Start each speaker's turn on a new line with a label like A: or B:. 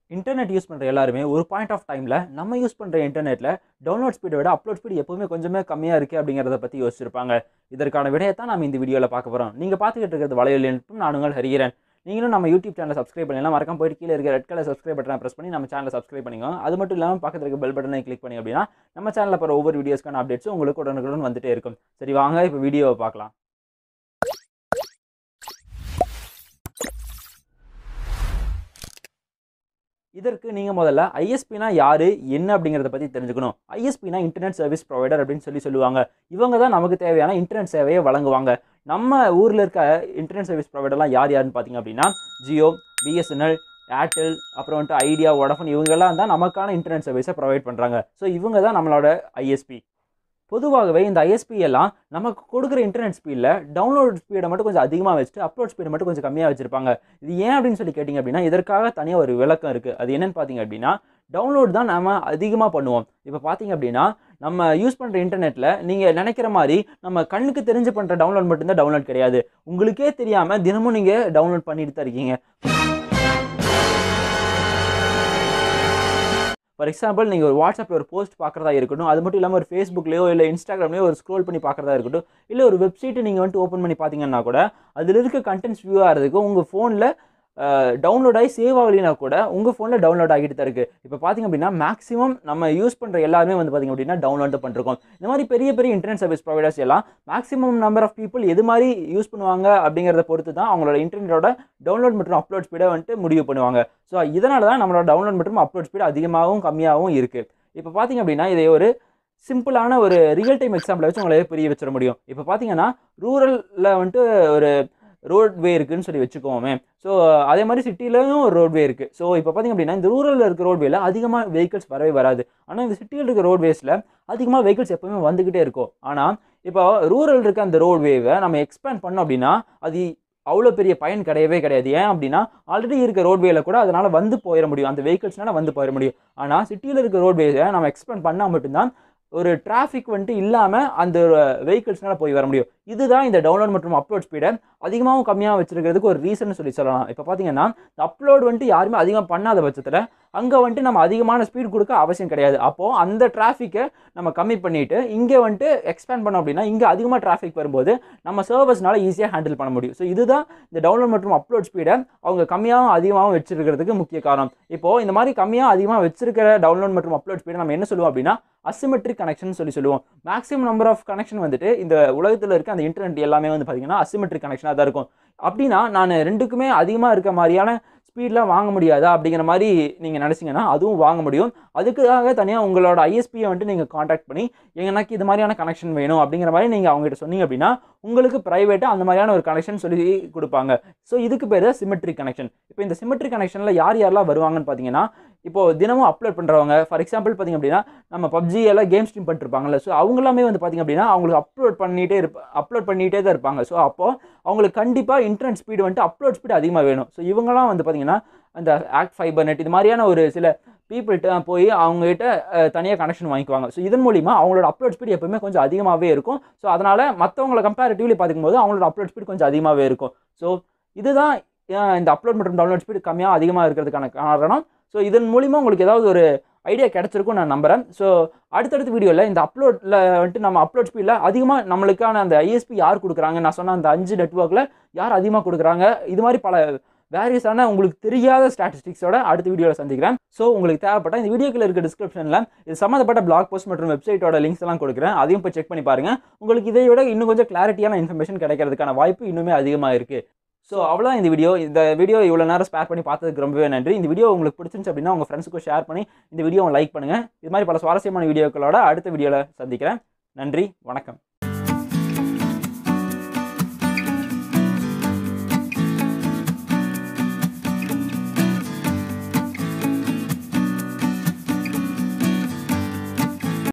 A: internet use பண்ணுற எல்லாருமே ஒரு பாயிண்ட் ஆஃப் டைமில் நம்ம யூஸ் பண்ணுற இன்டர்நெட்டில் டவுன்லோட் ஸ்பீடை விட அப்லோட் ஸ்பீடு எப்பவுமே கொஞ்சமே கம்மியாக இருக்குது அப்படிங்கிறத பற்றி யோசிச்சிருப்பாங்க இதற்கான விடையை தான் நம்ம இந்த வீடியோவில் பார்க்க போகிறோம் நீங்கள் பார்த்துக்கிட்டு இருக்கிறது வலையொலி நட்பும் நான் உங்கள் ஹரிகிறேன் நீங்களும் நம்ம யூடியூப் சேனலை சப்ஸ்கிரைப் பண்ணலாம் மறக்காம போயிட்டு கீழே இருக்க ரெட் கலர் சப்ஸ்கிரைப் பட்டனை ப்ரெஸ் பண்ணி நம்ம சேனலை சப்ஸ்கிரைப் பண்ணிக்கோங்க அது மட்டும் இல்லாமல் பக்கத்தில் இருக்க பெல் பட்டனை கிளிக் பண்ணி அப்படின்னா நம்ம சேனலில் போகிற ஒவ்வொரு வீடியோஸ்க்கான அப்டேட்ஸும் உங்களுக்கு உடனுக்குடன் வந்துட்டே இருக்கும் சரி வாங்க இப்போ வீடியோவை பார்க்கலாம் இதற்கு நீங்கள் முதல்ல ஐஎஸ்பினா யார் என்ன அப்படிங்கிறத பற்றி தெரிஞ்சுக்கணும் ஐஎஸ்பினா இன்டர்நெட் சர்வீஸ் ப்ரொவைடர் அப்படின்னு சொல்லி சொல்லுவாங்க இவங்க தான் நமக்கு தேவையான இன்டர்நெட் சேவையை வழங்குவாங்க நம்ம ஊரில் இருக்க இன்டர்நெட் சர்வீஸ் ப்ரொவைடர்லாம் யார் யாருன்னு பார்த்தீங்க அப்படின்னா ஜியோ பிஎஸ்என்எல் ஏர்டெல் அப்புறம் வந்துட்டு ஐடியா வோடஃபோன் இவங்கெல்லாம் தான் நமக்கான இன்டர்நெட் சர்வீஸை ப்ரொவைட் பண்ணுறாங்க ஸோ இவங்க தான் நம்மளோட ஐஎஸ்பி பொதுவாகவே இந்த ஐஎஸ்பி எல்லாம் நமக்கு கொடுக்குற இன்டர்நெட் ஸ்பீடில் டவுன்லோட் ஸ்பீடை மட்டும் கொஞ்சம் அதிகமாக வச்சுட்டு அப்லோட் ஸ்பீடை மட்டும் கொஞ்சம் கம்மியாக வச்சிருப்பாங்க இது ஏன் அப்படின்னு சொல்லி கேட்டிங்க அப்படின்னா இதற்காக தனியாக ஒரு விளக்கம் இருக்குது அது என்னென்னு பார்த்தீங்க அப்படின்னா டவுன்லோட் தான் நம்ம அதிகமாக பண்ணுவோம் இப்போ பார்த்தீங்க அப்படின்னா நம்ம யூஸ் பண்ணுற இன்டர்நெட்டில் நீங்கள் நினைக்கிற மாதிரி நம்ம கண்ணுக்கு தெரிஞ்சு பண்ணுற டவுன்லோட் மட்டும்தான் டவுன்லோட் கிடையாது உங்களுக்கே தெரியாமல் தினமும் நீங்கள் டவுன்லோட் பண்ணிட்டு தான் இருக்கீங்க ஃபார் எக்ஸாம்பிள் நீங்கள் ஒரு வாட்ஸ்அப்பில் ஒரு போஸ்ட் பார்க்குறதா இருக்கட்டும் அது மட்டும் இல்லாமல் ஒரு ஃபேஸ்புக்லேயோ இல்லை இன்ஸ்டாகிராம்லேயோ ஒரு ஸ்க்ரோல் பண்ணி பார்க்குறதா இருக்கட்டும் இல்லை ஒரு வெப்சைட்டை நீங்கள் வந்துட்டு ஓப்பன் பண்ணி பார்த்தீங்கன்னா கூட அதில் இருக்க கண்டென்ட்ஸ் வியூ ஆகிறதுக்கு உங்கள் ஃபோனில் டவுன்லோட் ஆகி சேவ் ஆகலைனா கூட உங்கள் ஃபோனில் டவுன்லோட் ஆகிட்டு தான் இருக்குது இப்போ பார்த்திங்க அப்படின்னா மேக்ஸிமம் நம்ம யூஸ் பண்ணுற எல்லாருமே வந்து பார்த்திங்க அப்படின்னா டவுன்லோட் தான் பண்ணிருக்கோம் இந்த மாதிரி பெரிய பெரிய இன்டர்நெட் சர்வீஸ் ப்ரொவைடர்ஸ் எல்லாம் மேக்ஸிமம் நம்பர் ஆஃப் பீப்புள் எது மாதிரி யூஸ் பண்ணுவாங்க அப்படிங்கிறத பொறுத்து தான் அவங்களோட இன்டர்நெட்டோட டவுன்லோட் மற்றும் அப்லோட் ஸ்பீடை வந்துட்டு முடிவு பண்ணுவாங்க ஸோ இதனால தான் நம்மளோட டவுன்லோட் மற்றும் அப்லோட் ஸ்பீடு அதிகமாகவும் கம்மியாகவும் இருக்குது இப்போ பார்த்திங்க அப்படின்னா இதை ஒரு சிம்பிளான ஒரு ரியல் டைம் எக்ஸாம்பிளை வச்சு உங்களை புரிய வச்சிட முடியும் இப்போ பார்த்தீங்கன்னா ரூரலில் வந்துட்டு ஒரு ரோட்வே இருக்குதுன்னு சொல்லி வச்சுக்கோமே ஸோ அதே மாதிரி சிட்டிலையும் ஒரு ரோட்வே இருக்குது ஸோ இப்போ பார்த்திங்க அப்படின்னா இந்த ரூரலில் இருக்க ரோட்வேல அதிகமாக வெஹிக்கிள்ஸ் வரவே வராது ஆனால் இந்த சிட்டியில் இருக்க ரோட்வேஸில் அதிகமாக வெஹிக்கிள்ஸ் எப்போவுமே வந்துக்கிட்டே இருக்கும் ஆனால் இப்போ ரூரல் இருக்க அந்த ரோட்வேவை நம்ம எக்ஸ்பேண்ட் பண்ணோம் அப்படின்னா அது அவ்வளோ பெரிய பயன் கிடையவே கிடையாது ஏன் அப்படின்னா ஆல்ரெடி இருக்க ரோட்வேல கூட அதனால் வந்து போயிட முடியும் அந்த வெஹிக்கிள்ஸ்னால வந்து போயிட முடியும் ஆனால் சிட்டியில் இருக்க ரோட்வேஸை நம்ம எக்ஸ்பேண்ட் பண்ணால் மட்டும்தான் ஒரு டிராஃபிக் வந்துட்டு இல்லாமல் அந்த வெஹிக்கிள்ஸ்னால போய் வர முடியும் இதுதான் இந்த டவுன்லோட் மற்றும் அப்லோட் ஸ்பீடை அதிகமாகவும் கம்மியாக வச்சிருக்கிறதுக்கு ஒரு ரீசன் சொல்லி சொல்லலாம் இப்போ பார்த்தீங்கன்னா இந்த அப்லோட் வந்துட்டு யாருமே அதிகமாக பண்ணாத பட்சத்தில் அங்கே வந்துட்டு நம்ம அதிகமான ஸ்பீட் கொடுக்க அவசியம் கிடையாது அப்போது அந்த டிராஃபிக்கை நம்ம கம்மி பண்ணிவிட்டு இங்கே வந்துட்டு எக்ஸ்பேண்ட் பண்ணோம் அப்படின்னா இங்கே அதிகமாக டிராஃபிக் வரும்போது நம்ம சர்வர்ஸ்னால ஈஸியாக ஹேண்டில் பண்ண முடியும் ஸோ இதுதான் இந்த டவுன்லோட் மற்றும் அப்லோட் ஸ்பீடை அவங்க கம்மியாகவும் அதிகமாகவும் வச்சிருக்கிறதுக்கு முக்கிய காரணம் இப்போது இந்த மாதிரி கம்மியாக அதிகமாக வச்சிருக்கிற டவுன்லோட் மற்றும் அப்லோட் ஸ்பீடை நம்ம என்ன சொல்லுவோம் அப்படின்னா அசிமெட்ரிக் கனெக்ஷன் சொல்லி சொல்லுவோம் மேக்ஸிமம் நம்பர் ஆஃப் கனெக்ஷன் வந்துட்டு இந்த உலகத்தில் இருக்க அந்த இன்டர்நெட் எல்லாமே வந்து பார்த்திங்கன்னா அசிமெட்ரிக் கனெக்ஷனாக தான் இருக்கும் அப்படின்னா நான் ரெண்டுக்குமே அதிகமாக இருக்க மாதிரியான ஸ்பீட்லாம் வாங்க முடியாதா அப்படிங்கிற மாதிரி நீங்கள் நினச்சிங்கன்னா அதுவும் வாங்க முடியும் அதுக்காக தனியாக உங்களோட ஐஎஸ்பியை வந்துட்டு நீங்கள் காண்டாக்ட் பண்ணி எனக்கு இது மாதிரியான கனெக்ஷன் வேணும் அப்படிங்கிற மாதிரி நீங்கள் அவங்ககிட்ட சொன்னீங்க அப்படின்னா உங்களுக்கு ப்ரைவேட்டாக அந்த மாதிரியான ஒரு கனெக்ஷன் சொல்லி கொடுப்பாங்க ஸோ இதுக்கு பேர் சிமெட்ரிக் கனெக்ஷன் இப்போ இந்த சிமெட்ரிக் கனெக்ஷனில் யார் யாரெல்லாம் வருவாங்கன்னு பார்த்தீங்கன்னா இப்போது தினமும் அப்லோட் பண்ணுறவங்க ஃபார் எக்ஸாம்பிள் பார்த்திங்க அப்படின்னா நம்ம பப்ஜி எல்லாம் கேம் ஸ்ட்ரீம் பண்ணிருப்பாங்கல்ல ஸோ அவங்களாமே வந்து பார்த்திங்க அப்படின்னா அவங்களுக்கு அப்லோட் பண்ணிகிட்டே இருப்ப அப்லோட் பண்ணிகிட்டே தான் இருப்பாங்க ஸோ அப்போது அவங்களுக்கு கண்டிப்பாக இன்டர்நெட் ஸ்பீடு வந்துட்டு அப்லோட் ஸ்பீடு அதிகமாக வேணும் ஸோ இவங்கலாம் வந்து பார்த்திங்கன்னா அந்த ஆக்ட் ஃபைபர் நெட் இது மாதிரியான ஒரு சில பீப்புள்கிட்ட போய் அவங்ககிட்ட தனியாக கனெக்ஷன் வாங்கிக்குவாங்க ஸோ இதன் மூலிமா அவங்களோட அப்லோட் ஸ்பீட் எப்பவுமே கொஞ்சம் அதிகமாகவே இருக்கும் ஸோ அதனால் மற்றவங்களை கம்பேரிட்டிவ்லி பார்க்கும்போது அவங்களோட அப்லோட் ஸ்பீட் கொஞ்சம் அதிகமாகவே இருக்கும் ஸோ இதுதான் இந்த அப்லோட் மற்றும் டவுன்லோட் ஸ்பீடு கம்மியாக அதிகமாக இருக்கிறதுக்கான காரணம் ஸோ இதன் மூலிமா உங்களுக்கு ஏதாவது ஒரு ஐடியா கிடச்சிருக்கும் நான் நம்புகிறேன் ஸோ அடுத்தடுத்த வீடியோவில் இந்த அப்லோடில் வந்துட்டு நம்ம அப்லோட் ஸ்பீடில் அதிகமாக நம்மளுக்கான அந்த ஐஎஸ்பி யார் கொடுக்குறாங்க நான் சொன்ன அந்த அஞ்சு நெட்ஒர்க்கில் யார் அதிகமாக கொடுக்குறாங்க இது மாதிரி பல வேரியஸான உங்களுக்கு தெரியாத ஸ்டாட்டிஸ்டிக்ஸோட அடுத்த வீடியோவில் சந்திக்கிறேன் ஸோ உங்களுக்கு தேவைப்பட்ட இந்த வீடியோக்கில் இருக்க டிஸ்கிரிப்ஷனில் இது சம்மந்தப்பட்ட பிளாக் போஸ்ட் மற்றும் வெப்சைட்டோட லிங்க்ஸ் எல்லாம் கொடுக்குறேன் அதையும் போய் செக் பண்ணி பாருங்கள் உங்களுக்கு இதை விட இன்னும் கொஞ்சம் கிளாரிட்டியான இன்ஃபர்மேஷன் கிடைக்கிறதுக்கான வாய்ப்பு இன்னுமே அதிகமாக இருக்குது ஸோ அவ்வளோ இந்த வீடியோ இந்த வீடியோ இவ்வளோ நேரம் ஸ்பேர் பண்ணி பார்த்ததுக்கு ரொம்பவே நன்றி இந்த வீடியோ உங்களுக்கு பிடிச்சிருந்துச்சு அப்படின்னா உங்கள் ஃப்ரெண்ட்ஸுக்கும் ஷேர் பண்ணி இந்த வீடியோவை லைக் பண்ணுங்கள் இது மாதிரி பல சுவாரஸ்யமான வீடியோக்களோட அடுத்த வீடியோவில் சந்திக்கிறேன் நன்றி வணக்கம்